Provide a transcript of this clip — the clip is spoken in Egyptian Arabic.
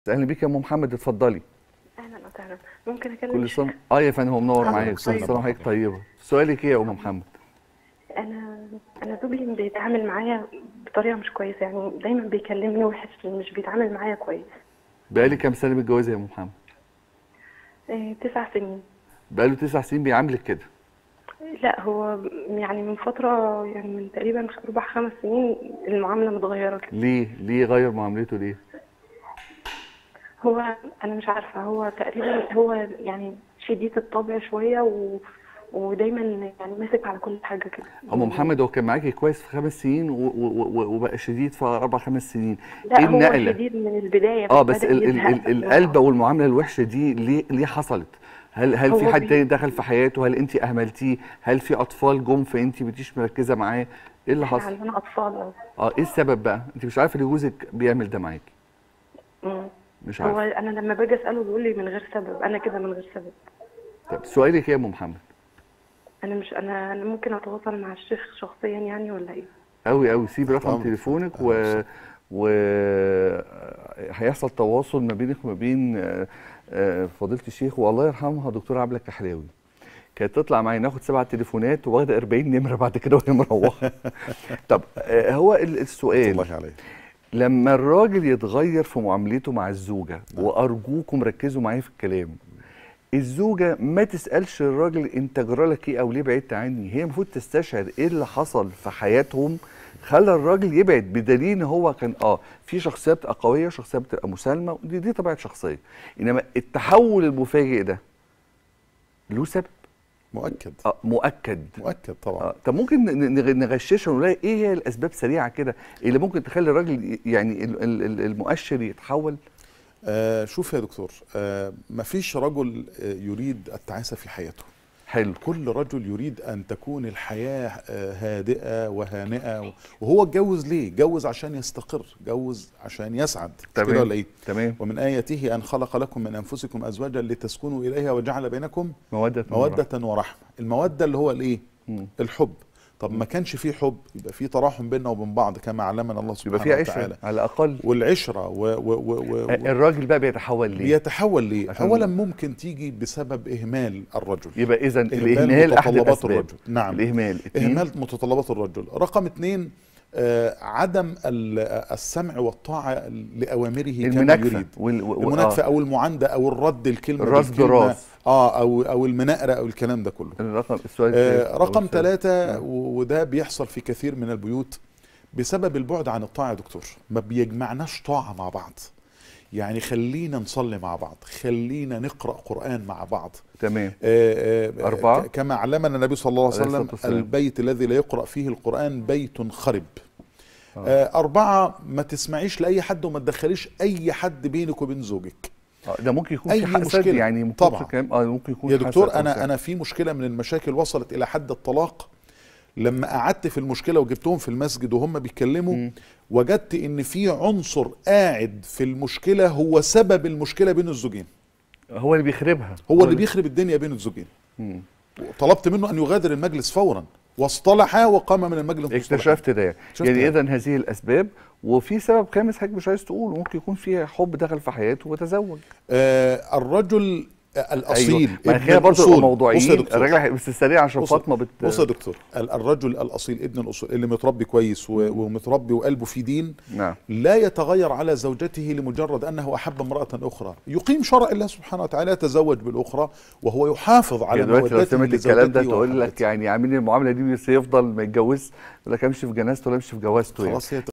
اهلا بيك يا ام محمد اتفضلي اهلا وسهلا ممكن اكلم كل الشيخ؟ سنه اه يا فندم هو منور آه، معايا طيب. كل سنه وحضرتك طيبه سؤالك ايه يا ام محمد انا انا زوجي بيتعامل معايا بطريقه مش كويسه يعني دايما بيكلمني وحش مش بيتعامل معايا كويس بقالي كام سنه متجوزه يا ام محمد آه، تسع سنين بقاله تسع سنين بيعاملك كده لا هو يعني من فتره يعني من تقريبا اربع خمس سنين المعامله متغيره كده ليه ليه غير معاملته ليه هو انا مش عارفه هو تقريبا هو يعني شديد الطبع شويه و... ودايما يعني ماسك على كل حاجه كده ام محمد هو كان معاكي كويس في خمس سنين و- و- و- وبقى شديد في اربع خمس سنين لا ايه هو النقله شديد من البدايه اه بس بدأ ال- ال- يزهق ال- القلبه والمعامله الوحشه دي ليه ليه حصلت هل هل في هو حد بي- تاني دخل في حياته هل انت اهملتيه هل في اطفال جم فانت بتيش مركزه معاه ايه اللي احنا حصل عندنا اطفال أهو. اه ايه السبب بقى انت مش عارفه ليه جوزك بيعمل ده معاكي مم. مش هو عارفه انا لما باجي اساله بيقول لي من غير سبب انا كده من غير سبب طب سؤالك ايه يا ام محمد انا مش انا انا ممكن اتواصل مع الشيخ شخصيا يعني ولا ايه قوي قوي سيب رقم طبعاً. تليفونك أهلا و وسهلا. و هيحصل تواصل ما بينك وما بين آه، آه، فضيله الشيخ والله يرحمها دكتوره عبله الكحلاوي كانت تطلع معايا ناخد سبع تليفونات واخده 40 نمره بعد كده وهي مروحه طب آه، هو ال- السؤال الله عليك لما الراجل يتغير في معاملته مع الزوجه وارجوكم ركزوا معايا في الكلام الزوجه ما تسالش الراجل انت جرالك ايه او ليه بعدت عني هي المفروض تستشعر ايه اللي حصل في حياتهم خلى الراجل يبعد بدليل ان هو كان اه في شخصيه بتبقى قويه وشخصيه بتبقى مسالمه ودي دي طبيعه شخصيه انما التحول المفاجئ ده له سبب مؤكد آه مؤكد مؤكد طبعا آه طب ممكن ن- ن- نغششها ونلاقي ايه هي الاسباب سريعه كده اللي ممكن تخلي الراجل ي- يعني ال- ال- ال- المؤشر يتحول آه شوف يا دكتور آه مفيش رجل آه يريد التعاسة في حياته حلو كل رجل يريد أن تكون الحياة آه هادئة وهانئة وهو اتجوز ليه؟ اتجوز عشان يستقر جوز عشان يسعد مش تمام. كده ولا ايه؟ تمام ومن آياته أن خلق لكم من أنفسكم أزواجا لتسكنوا إليها وجعل بينكم موده مودة ورحمة المودة اللي هو الإيه؟ مم. الحب طب ما كانش فيه حب يبقى فيه تراحم بيننا وبين بعض كما علمنا الله سبحانه يبقى في وتعالى عشره على الاقل والعشرة و و و و و الراجل بقى بيتحول ليه بيتحول ليه؟ عشان- اولا ممكن تيجي بسبب اهمال الرجل يبقى اذا إهمال الاهمال احد متطلبات الاسباب الرجل. نعم. الاهمال اتنين، اهمال متطلبات الرجل رقم اثنين آه عدم ال- السمع والطاعه لاوامره كما المناكفه يريد وال... و... المناكفه آه. او المعانده او الرد الكلمه الراس بالكلمة. براس. اه او او المناقره او الكلام ده كله الرقم السؤال آه الثالث أو رقم السادس. ثلاثة نعم. و- وده بيحصل في كثير من البيوت بسبب البعد عن الطاعة يا دكتور ما بيجمعناش طاعة مع بعض يعني خلينا نصلي مع بعض خلينا نقرأ قرآن مع بعض تمام آه، آه، أربعة. ك- كما علمنا النبي صلى الله عليه عليه الصلاة وسلم والسلام. البيت الذي لا يقرأ فيه القرآن بيت خرب آه. آه، أربعة ما تسمعيش لأي حد وما تدخليش أي حد بينك وبين زوجك آه، ده ممكن يكون أي في حسد مشكلة. يعني ممكن طبعاً. كلام اه ممكن يكون يا حسد دكتور أو أنا بتاع. أنا في مشكلة من المشاكل وصلت إلى حد الطلاق لما قعدت في المشكلة وجبتهم في المسجد وهم بيتكلموا مم. وجدت إن في عنصر قاعد في المشكلة هو سبب المشكلة بين الزوجين هو اللي بيخربها هو اللي بيخرب الدنيا بين الزوجين مم. طلبت منه ان يغادر المجلس فورا واصطلحا وقام من المجلس مصطلحا. اكتشفت ده شفت يعني ده. اذا هذه الاسباب وفي سبب خامس حضرتك مش عايز تقوله ممكن يكون في حب دخل في حياته وتزوج آه الرجل آه الاصيل ما ابن خلينا برضه الأصول. نبقى موضوعيين بص يا دكتور الراجل بس سريع عشان بص- فاطمه بت بص يا دكتور ال- الرجل الاصيل ابن الاصول اللي متربي كويس و- ومتربي وقلبه في دين نعم لا يتغير على زوجته لمجرد انه احب امراه اخرى يقيم شرع الله سبحانه وتعالى يتزوج بالاخرى وهو يحافظ على هي دلوقتي لو مودته سمعت الكلام ده لزوجته تقول لك ومحبته. يعني عاملين المعامله دي بس يفضل ما يتجوزش يقول لك امشي في جنازته ولا امشي في جوازته يعني خلاص هي